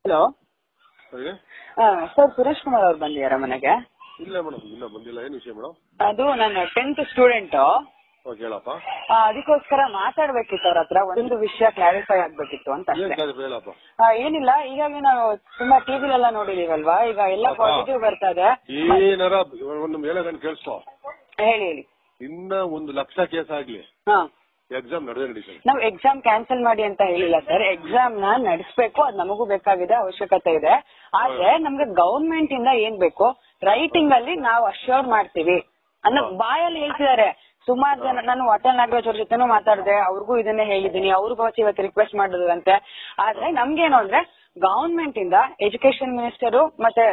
Hello ಹೇಳಿ sir Suresh Kumar ಅವ್ರು ಬಂದಿದ್ದಾರಾ ಮನೆಗೆ ಇಲ್ಲ ಮೇಡಮ್ ಇನ್ನ ಬಂದಿಲ್ಲ ಏನು ವಿಷಯ ಮೇಡಮ್ ಅದು ನಾನು ಟೆಂತ್ ಸ್ಟೂಡೆಂಟ್ ಓಕೆ ಹೇಳಪ್ಪ ಅದಕ್ಕೋಸ್ಕರ ಮಾತಾಡ್ಬೇಕಿತ್ತು ಅವ್ರ ಹತ್ರ ಒಂದು ವಿಷಯ ಕ್ಲಾರಿಫೈ ಆಗ್ಬೇಕಿತ್ತು ಅಂತ ಏನ್ ಅಷ್ಟೇ ಕಾರ್ಯ ಹೇಳಪ್ಪ ಆ, ಏನಿಲ್ಲ ಈಗಾಗಿ ನಾವು ತುಂಬಾ ಟಿವಿಲೆಲ್ಲ ನೋಡಿದೀವಲ್ವಾ ಈಗ ಎಲ್ಲ ಅಪ್ಪ. ಪಾಸಿಟಿವ್ ಬರ್ತಾ ಇದೆ ಏನಾರ ಒಂದು ಹೇಳೋದನ್ನ ಕೇಳಿಸ್ಕೊ ಹೇಳಿ ಹೇಳಿ ಇನ್ನ ಒಂದು ಲಕ್ಷ ಕೇಸ್ ಆಗ್ಲಿ ಹಾ ಎಕ್ಸಾಮ್ ನಡೆದೇ ನಡೀತದೆ ನಾವು ಎಕ್ಸಾಮ್ ಕ್ಯಾನ್ಸಲ್ ಮಾಡಿ ಅಂತ ಹೇಳಿಲ್ಲ ಸರ್ ಎಕ್ಸಾಮ್ ನ ನಡೆಸಬೇಕು ಅದ್ ನಮಗೂ ಬೇಕಾಗಿದೆ ಅವಶ್ಯಕತೆ ಇದೆ ಆದ್ರೆ ನಮ್ಗೆ ಗವರ್ಮೆಂಟ್ ಇಂದ ಏನ್ ಬೇಕು ರೈಟಿಂಗ್ ಅಲ್ಲಿ ನಾವು ಅಶ್ಯೂರ್ ಮಾಡ್ತೀವಿ ಅನ್ನೋ ಬಾಯಲ್ಲಿ ಹೇಳ್ತಿದ್ದಾರೆ ಸುಮಾರು ಜನ ನಾನು ವಾಟಲ್ ನಾಗರಾಜ್ ಅವ್ರ ಜೊತೆನೂ ಮಾತಾಡಿದೆ ಅವ್ರಿಗೂ ಇದನ್ನೇ ಹೇಳಿದ್ದೀನಿ ಅವ್ರಿಗೂ ಇವತ್ತು ರಿಕ್ವೆಸ್ಟ್ ಮಾಡಿದ್ರಂತೆ ಆದ್ರೆ ನಮ್ಗೇನು ಅಂದ್ರೆ ಗವರ್ಮೆಂಟ್ ಇಂದ ಎಜುಕೇಶನ್ ಮಿನಿಸ್ಟರ್ ಮತ್ತೆ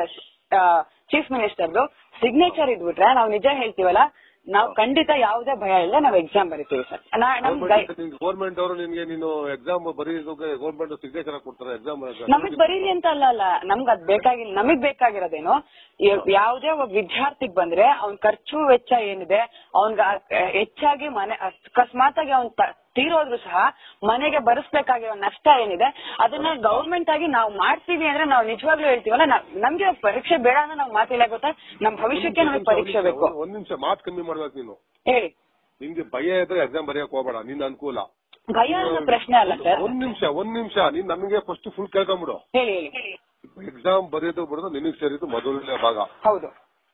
ಚೀಫ್ ಮಿನಿಸ್ಟರ್ದು ಸಿಗ್ನೇಚರ್ ಇದ್ಬಿಟ್ರೆ ನಾವು ನಿಜ ಹೇಳ್ತೀವಲ್ಲ ನಾವು ಖಂಡಿತ ಯಾವುದೇ ಭಯ ಇಲ್ಲ ನಾವು ಎಕ್ಸಾಮ್ ಬರಿತೀವಿ ಸರ್ ನಮ್ ಗೈ- ಗೌರ್ಮೆಂಟ್ ಅವರು ನಿನ್ಗೆ ನೀನು ಎಕ್ಸಾಮ್ ಬರೀದಕ್ಕೆ ಗೌರ್ಮೆಂಟ್ ಸಿಗ್ನೇಚರ್ ಕೊಡ್ತಾರೆ ಎಕ್ಸಾಮ್ ನಮಗ್ ಬರೀಲಿ ಅಂತ ಅಲ್ಲ ಅಲ್ಲ ನಮ್ಗ್ ಅದ್ ಬೇಕಾಗಿಲ್ಲ ನಮಗ್ ಬೇಕಾಗಿರೋದೇನು ಯ- ಯಾವುದೇ ಒಬ್ಬ ವಿದ್ಯಾರ್ಥಿಗ್ ಬಂದ್ರೆ ಅವ್ನ್ ಖರ್ಚು ವೆಚ್ಚ ಏನಿದೆ ಅವ್ನ್ಗ ಅಹ್, ಹೆಚ್ಚಾಗಿ ಮನೆ ಅಕಸ್ಮಾತ್ ಆಗಿ ಅವ್ನ್ ತ- ತೀರೋದ್ರು ಸಹ ಮನೆಗೆ ಭರಿಸ್ಬೇಕಾಗಿರೋ ನಷ್ಟ ಏನಿದೆ ಅದನ್ನ ಗೌರ್ಮೆಂಟ್ ಆಗಿ ನಾವು ಮಾಡ್ತೀವಿ ಅಂದ್ರೆ ನಾವು ನಿಜವಾಗ್ಲೂ ಹೇಳ್ತೀವಲ್ಲ ನಾವ್- ನಮ್ಗೆ ಪರೀಕ್ಷೆ ಬೇಡ ಅಂದ್ರೆ ನಾವ್ ಮಾತಿಲ್ಲ ಗೊತ್ತಾ ನಮ್ ಭವಿಷ್ಯಕ್ಕೆ ನಮಗ್ ಪರೀಕ್ಷೆ ಬೇಕು ಒಂದ್ ನಿಮಿಷ ಮಾತು ಕಮ್ಮಿ ಮಾಡ್ಬೇಕು ನೀನು ಹೇಳಿ ನಿನ್ಗೆ ಭಯ ಇದ್ರೆ ಎಕ್ಸಾಮ್ ಬರೆಯಕ್ ಹೋಗ್ಬೇಡ ನಿನ್ ಅನುಕೂಲ ಭಯ ಅನ್ನೋ ಪ್ರಶ್ನೆ ಅಲ್ಲ ಸರ್ ಒಂದ್ ನಿಮಿಷ ಒಂದ್ ನಿಮಿಷ ನೀನ್ ನಮಗೆ ಫಸ್ಟ್ ಫುಲ್ ಕೇಳ್ಕೊಂಬಿಡು ಹೇಳಿ ಹೇಳಿ ಎಕ್ಸಾಮ್ ಬರೆಯೋದು ಬಿಡೋದು ನಿನಗ್ ಸೇರಿದ್ದು ಮೊದಲನೇ ಭಾಗ ಹೌದು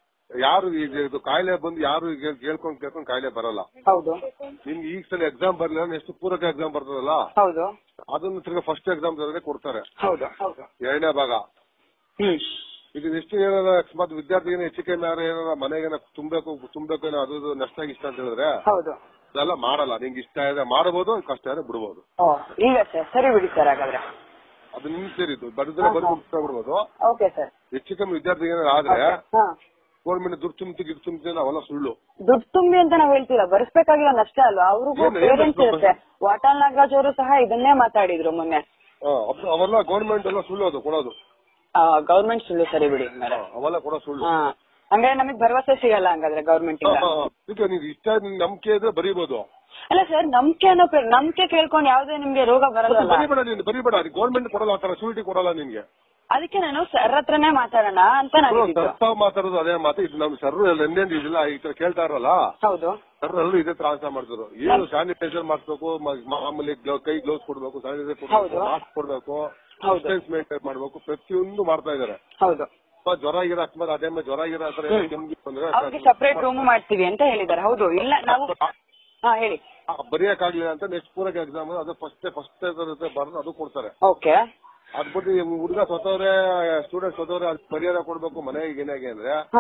ಯಾರು ಈಗ ಇದು ಕಾಯಿಲೆ ಬಂದು ಯಾರು ಈಗ ಕೇಳ್ಕೊಂಡ್ ಕೇಳ್ಕೊಂಡ್ ಕಾಯಿಲೆ ಬರಲ್ಲ ಹೌದು ನಿಮ್ಗೆ ಈಗ ಸಲ ಎಕ್ಸಾಮ್ ಬರ್ಲಿಲ್ಲ ಎಷ್ಟು ಪೂರಕ ಎಕ್ಸಾಮ್ ಬರ್ತದಲ್ಲ ಹೌದು ಅದನ್ನ ತಿರ್ಗಾ ಫಸ್ಟ್ ಎಕ್ಸಾಮ್ ಕೊಡ್ತಾರೆ ಹೌದು ಹೌದು ಎರಡನೇ ಭಾಗ ಹ್ಮ್ ಈಗ ಎಷ್ಟು ಏನಾರ ಅಕಸ್ಮಾತ್ ವಿದ್ಯಾರ್ಥಿಗೆ ಹೆಚ್ಚು ಕಮ್ಮಿ ಯಾರು ಏನಾರ ಮನೆಗೆ ತುಂಬಬೇಕು ತುಂಬಬೇಕು ಏನೋ ಅದು ಇದು ನಷ್ಟ ಇಷ್ಟ ಅಂತ ಹೇಳಿದ್ರೆ ಹೌದು ಅದೆಲ್ಲ ಮಾಡಲ್ಲ ನಿಂಗೆ ಇಷ್ಟ ಇದೆ ಮಾಡಬಹುದು ಕಷ್ಟ ಇದೆ ಬಿಡ್ಬೋದು ಓ ಈಗ ಸರ್ ಸರಿ ಬಿಡಿ ಸರ್ ಹಾಗಾದ್ರೆ ಅದು ನಿನ್ ಸೇರಿದ್ದು ಬರೆದ್ರೆ ಬರೆದು ಬಿಡ್ಬೋದು ಓಕೆ ಸರ್ ಹೆಚ್ಚು ಕಮ್ಮಿ ವಿದ್ಯಾರ್ಥಿಗೆ ಏನಾರ ಆದ್ರೆ ಹಾ ಗೌರ್ಮೆಂಟ್ ದುಡ್ಡು ತುಂಬಿ ಗಿಡ್ ತುಂಬ್ತೀನಿ ಅವೆಲ್ಲ ಸುಳ್ಳು ದುಡ್ಡು ತುಂಬಿ ಅಂತ ನಾವ್ ಹೇಳ್ತೀರಾ ಬರ್ಸ್ಬೇಕಾಗಿರೋ ನಷ್ಟ ಅಲ್ವಾ ಅವ್ರಿಗೂ ಏನು- ಏನು ಪೇರೆಂಟ್ಸ್ ಇರುತ್ತೆ ವಾಟಾಳ್ ನಾಗರಾಜ್ ಅವರು ಸಹ ಇದನ್ನೇ ಮಾತಾಡಿದ್ರು ಮೊನ್ನೆ ಆ, ಅವ್- ಅವೆಲ್ಲ ಗೌರ್ಮೆಂಟ್ ಎಲ್ಲ ಸುಳ್ಳು ಅದು ಕೊಡೋದು ಗೌರ್ಮೆಂಟ್ ಸುಳ್ಳು ಸರಿ ಬಿಡಿ ಹಂಗಾರೆ ಆ, ಅವೆಲ್ಲ ಕೊಡೋ ಸುಳ್ಳು ಹಾ ಹಂಗಾರೆ ನಮಗ್ ಭರವಸೆ ಸಿಗಲ್ಲ ಹಂಗಾದ್ರೆ ಗೌರ್ಮೆಂಟ್ ಆ, ಇಂದ ಆ, ಆ. ಈಗ ನೀನ್ ಇಷ್ಟ ನಿನ್ ನಂಬಿಕೆ ಇದ್ರೆ ಬರೀಬಹುದು ಅಲ್ಲ ಸರ್ ನಂಬಿಕೆ ಅನ್ನೋ ಪೇ- ನಂಬಿಕೆ ಕೇಳ್ಕೊಂಡು ಯಾವ್ದೇ ನಿಮ್ಗೆ ರೋಗ ಬರಲ್ಲ ಬರಿಬೇಡ ನೀನು ಬರಿಬೇಡ ಗೌರ್ಮೆಂಟ್ ಕೊಡಲ್ಲ ಆ ತರ ಶೂರಿಟಿ ಕೊಡಲ್ಲ ನಿನ್ಗೆ ಅದಕ್ಕೆ ನಾನು ಸರ್ ಹತ್ರನೇ ಮಾತಾಡೋಣ ಅಂತ ನಾನು ಸರ್ತಾವ್ ಮಾತಾಡೋದು ಅದೇ ಮಾತು ಇದು ನಮ್ ಸರ್ ಎಂದೇನ್ ಇದಿಲ್ಲ ಈ ತರ ಕೇಳ್ತಾ ಇರಲ್ಲ ಹೌದು ಸರ್ ಎಲ್ಲರೂ ಇದೇ ತರ ಆನ್ಸರ್ ಮಾಡ್ತಿದ್ರು ಏನು ಸ್ಯಾನಿಟೈಸರ್ ಮಾಡಿಸ್ಬೇಕು ಮ- ಮಾಮೂಲಿ ಗ್ಲೌ- ಕೈ ಗ್ಲೌಸ್ ಕೊಡ್ಬೇಕು ಸ್ಯಾನಿಟೈಸರ್ ಕೊಡ್ಬೇಕು ಹೌದು. ಮಾಸ್ಕ್ ಕೊಡ್ಬೇಕು ಹೌದು. ಡಿಸ್ಟೆನ್ಸ್ ಮೇಂಟೈನ್ ಮಾಡ್ಬೇಕು ಪ್ರತಿಯೊಂದು ಮಾಡ್ತಾ ಇದಾರೆ ಹೌದು ಸ್ವಲ್ಪ ಜ್ವರ ಆಗಿರೋ ಅಕಸ್ಮಾತ್ ಅದೇ ಮೇಲೆ ಜ್ವರ ಆಗಿರೋ ಆತರ ಹ್ಮ್. ಕೆಮ್ಮು ಬಂದ್ರೆ ಅವ್ರಿಗೆ ಸಪರೇಟ್ ರೂಮ್ ಮಾಡ್ತೀವಿ ಅಂತ ಹೇಳಿದ್ದಾರೆ ಹೌದು ಇಲ್ಲ ನಾವು ಹಾ ಹೇಳಿ ಬರೆಯಕ್ಕಾಗ್ಲಿಲ್ಲ ಅಂತ ನೆಕ್ಸ್ಟ್ ಪೂರಕ ಎಕ್ಸಾಮ್ ಅದು ಫಸ್ಟ್ ಫಸ್ಟ್ ಬರೆದು ಅದು ಕೊಡ್ತಾರೆ ಓಕೆ ಅದ್ ಬಿಟ್ಟು ಈ ಹುಡುಗ ಸ್ವತವ್ರೆ ಸ್ಟೂಡೆಂಟ್ ಸ್ವತವ್ರೆ ಅದು ಪರಿಹಾರ ಕೊಡ್ಬೇಕು ಮನೆಗೆ ಏನಾಗೆ ಅಂದ್ರೆ ಹಾ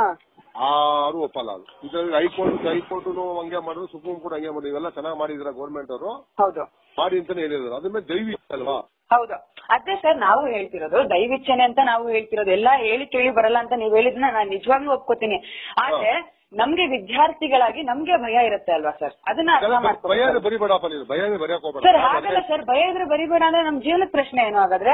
ಯಾರು ಒಪ್ಪಲ್ಲ ಅದು ಇದ್ರಲ್ಲಿ ಹೈಕೋರ್ಟ್ ಹೈಕೋರ್ಟ್ ಹಂಗೆ ಮಾಡಿದ್ರು ಸುಪ್ರೀಂ ಕೋರ್ಟ್ ಹಂಗೆ ಮಾಡಿದ್ರು ಇವೆಲ್ಲ ಚೆನ್ನಾಗಿ ಮಾಡಿದ್ರ ಗೌರ್ಮೆಂಟ್ ಅವರು ಹೌದು ಮಾಡಿ ಅಂತಾನೆ ಹೇಳಿದ್ರು ಅದ್ರ ಮೇಲೆ ದಯವಿಟ್ಟು ಅಲ್ವಾ ಹೌದು ಅದೇ ಸರ್ ನಾವು ಹೇಳ್ತಿರೋದು ದೈವಿಚ್ಛನೆ ಅಂತ ನಾವು ಹೇಳ್ತಿರೋದು ಎಲ್ಲ ಹೇಳಿ ಕೇಳಿ ಬರಲ್ಲ ಅಂತ ನೀವ್ ಹೇಳಿದ್ನ ನಾನು ನಿಜವಾಗ್ಲೂ ಒಪ್ಕೋತೀನಿ ಆದ್ರೆ ನಮ್ಗೆ ವಿದ್ಯಾರ್ಥಿಗಳಾಗಿ ನಮ್ಗೆ ಭಯ ಇರುತ್ತೆ ಅಲ್ವಾ ಸರ್ ಅದನ್ನ ಅರ್ಥ ಭಯನೇ ಮಾಡ್ಕೊಂಡು ಬರಿಬೇಡಪ್ಪ ನೀನು ಭಯನೇ ಬರೆಯಕ್ ಸರ್ ಹಾಗಲ್ಲ ಹೋಗ್ಬೇಡ ಸರ್ ಭಯ ಇದ್ರೆ ಬರಿಬೇಡ ಅಂದ್ರೆ ನಮ್ ಜೀವನದ ಪ್ರಶ್ನೆ ಏನು ಹಾಗಾದ್ರೆ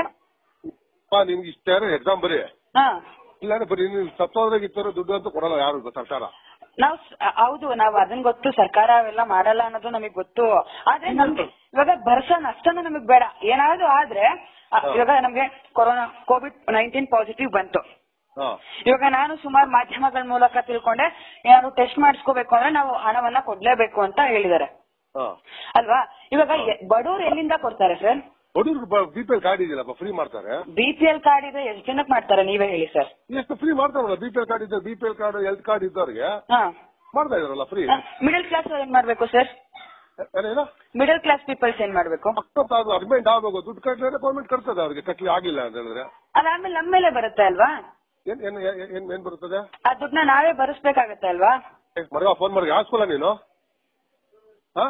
ನಿಮ್ಗೆ ಇಷ್ಟ ಎಕ್ಸಾಮ್ ಬರಿ ಹಾ ಇಲ್ಲಾಂದ್ರೆ ಬರೀ ನೀವು ಸತ್ತೋದ್ರಾಗ ಇತ್ತರೋ ದುಡ್ಡು ಅಂತೂ ಕೊಡಲ್ಲ ಯಾರು ಸರ್ಕಾರ ನಾವ್ ಸ- ಹೌದು ನಾವ್ ಅದನ್ ಗೊತ್ತು ಸರ್ಕಾರ ಅವೆಲ್ಲ ಮಾಡಲ್ಲ ಅನ್ನೋದು ನಮಗ್ ಗೊತ್ತು ಆದ್ರೆ ನಮ್ಗೆ ಇವಾಗ ಬರ್ಸೋ ನಷ್ಟನೂ ನಮಗ್ ಬೇಡ ಏನಾದ್ರು ಆದ್ರೆ ಆ, ಇವಾಗ ನಮ್ಗೆ ಕೊರೋನಾ ಕೋವಿಡ್ ನೈನ್ಟೀನ್ ಪಾಸಿಟಿವ್ ಬಂತು ಹಾ ಇವಾಗ ನಾನು ಸುಮಾರು ಮಾಧ್ಯಮಗಳ ಮೂಲಕ ತಿಳ್ಕೊಂಡೆ ಏನಾದ್ರು ಟೆಸ್ಟ್ ಮಾಡಿಸ್ಕೋಬೇಕು ಅಂದ್ರೆ ನಾವು ಹಣವನ್ನ ಕೊಡ್ಲೇಬೇಕು ಅಂತ ಹೇಳಿದ್ದಾರೆ ಹಾ ಅಲ್ವಾ ಇವಾಗ ಎ- ಬಡವ್ರು ಎಲ್ಲಿಂದ ಕೊಡ್ತಾರೆ ಸರ್ ಹುಡುಗರು ಬಿ ಪಿ ಎಲ್ ಕಾರ್ಡ್ ಇದೆಯಲ್ಲಪ್ಪ ಫ್ರೀ ಮಾಡ್ತಾರೆ ಬಿ ಪಿ ಎಲ್ ಕಾರ್ಡ್ ಇದೆ ಎಷ್ಟು ಜನಕ್ಕೆ ಮಾಡ್ತಾರೆ ನೀವೇ ಹೇಳಿ ಸರ್ ಎಷ್ಟು ಫ್ರೀ ಮಾಡ್ತಾರಲ್ಲ ಬಿ ಪಿ ಎಲ್ ಕಾರ್ಡ್ ಇದ್ದ B P L card health card ಇದ್ದವ್ರಿಗೆ ಹಾ ಮಾಡ್ತಾ ಇದಾರಲ್ಲ ಫ್ರೀ ಮಿಡಲ್ ಕ್ಲಾಸ್ ಏನ್ ಮಾಡ್ಬೇಕು ಸರ್ ಏನೇನೋ ಮಿಡಲ್ ಕ್ಲಾಸ್ ಪೀಪಲ್ಸ್ ಏನ್ ಮಾಡ್ಬೇಕು ಅದು ಅರ್ಜೆಂಟ್ ಆಗ್ಬೇಕು ದುಡ್ಡು ಕಟ್ಟಿದ್ರೆ ಗೌರ್ಮೆಂಟ್ ಕಟ್ತದೆ ಅವ್ರಿಗೆ ಕಟ್ಲಿ ಆಗಿಲ್ಲ ಅಂತ ಹೇಳಿದ್ರೆ ಅದಾದ್ಮೇಲೆ ನಮ್ಮ ಮೇಲೆ ಬರುತ್ತೆ ಅಲ್ವಾ ಏನ್ ಏನ್ ಏನ್- ಏನ್ ಏನ್ ಬರ್ತದೆ ಆ ದುಡ್ಡನ್ನ ನಾವೇ ಭರಿಸ್ಬೇಕಾಗತ್ತೆ ಅಲ್ವಾ ಮರಗ ಫೋನ್ ಮಾಡಿ ಯಾವ ಸ್ಕೂಲ ನೀನು ಹಾ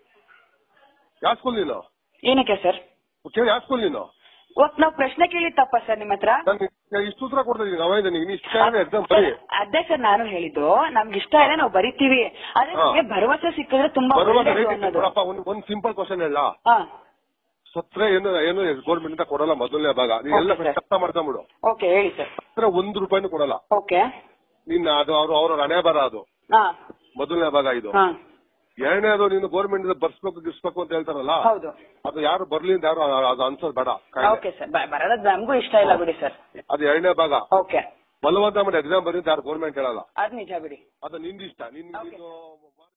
ಯಾವ ಸ್ಕೂಲ್ ನೀನು ಏನಕ್ಕೆ ಸರ್ ಕೇಳಿ ಯಾವ ಸ್ಕೂಲ್ ನೀನು ಒಟ್ ನಾವ್ ಪ್ರಶ್ನೆ ಕೇಳಿದ್ ತಪ್ಪ ಸರ್ ನಿಮ್ಮ ಹತ್ರ ನಾನು ಇಷ್ಟು ಉತ್ತರ ಕೊಡ್ತಾ ಇದೀನಿ ಅವಾಗ ನೀನು ಇಷ್ಟ ಎಕ್ಸಾಮ್ ಬರೀ ಅದೇ ಸರ್ ನಾನು ಹೇಳಿದ್ದು ನಮ್ಗೆ ಇಷ್ಟ ಇದೆ ನಾವು ಬರಿತೀವಿ ಆದ್ರೆ ಹಾ. ನಮ್ಗೆ ಭರವಸೆ ಸಿಕ್ಕಿದ್ರೆ ತುಂಬಾ ಬರುವ ಒಳ್ಳೇದು ಅನ್ನೋದು ನೋಡಪ್ಪ ಒಂದ್ ಒಂದ್ ಸಿಂಪಲ್ ಕ್ವಶನ್ ಹೇಳ ಹಾ ಸತ್ರ ಏನು ಏನು ಗೌರ್ಮೆಂಟ್ ಇಂದ ಕೊಡಲ್ಲ ಮೊದಲನೇ ಭಾಗ ನೀನ್ ಎಲ್ಲ Okay, sir. ಕಷ್ಟ ಮಾಡ್ಕೊಂಬಿಡು ಓಕೆ ಹೇಳಿ ಸರ್ ಸತ್ರ ಒಂದ್ ರೂಪಾಯಿನೂ ಕೊಡಲ್ಲ ಓಕೆ ನಿನ್ನ ಅದು ಅವ್ರು ಅವ್ರ ಹಣೆ ಬರ ಅದು ಹಾ ಮೊದಲನೇ ಭಾಗ ಇದು ಹಾ ಎರಡನೇದು ನೀನು ಗೌರ್ಮೆಂಟ್ ಬರ್ಸ್ಬೇಕು ಗಿರ್ಸ್ಬೇಕು ಅಂತ ಹೇಳ್ತಾರಲ್ಲ ಹೌದು ಅದು ಯಾರು ಬರ್ಲಿ ಅಂತ ಯಾರು ಅದು ಅನ್ಸೋದು ಬೇಡ ಕಾಯ್ದೆ. ಓಕೆ ಸರ್ ಬರೋದ್ ನಮಗೂ ಇಷ್ಟ ಇಲ್ಲ ಬಿಡಿ ಸರ್ ಅದು ಎರಡನೇ ಭಾಗ ಓಕೆ ಬಲವಂತ ಮಾಡಿ ಎಕ್ಸಾಮ್ ಬರೀ ಅಂತ ಯಾರು ಗೌರ್ಮೆಂಟ್ ಹೇಳಲ್ಲ ಅದ್ ನಿಜ ಬಿಡಿ ಅದು ನಿಂದಿಷ್ಟ ನಿನ್ Okay. ನೀನು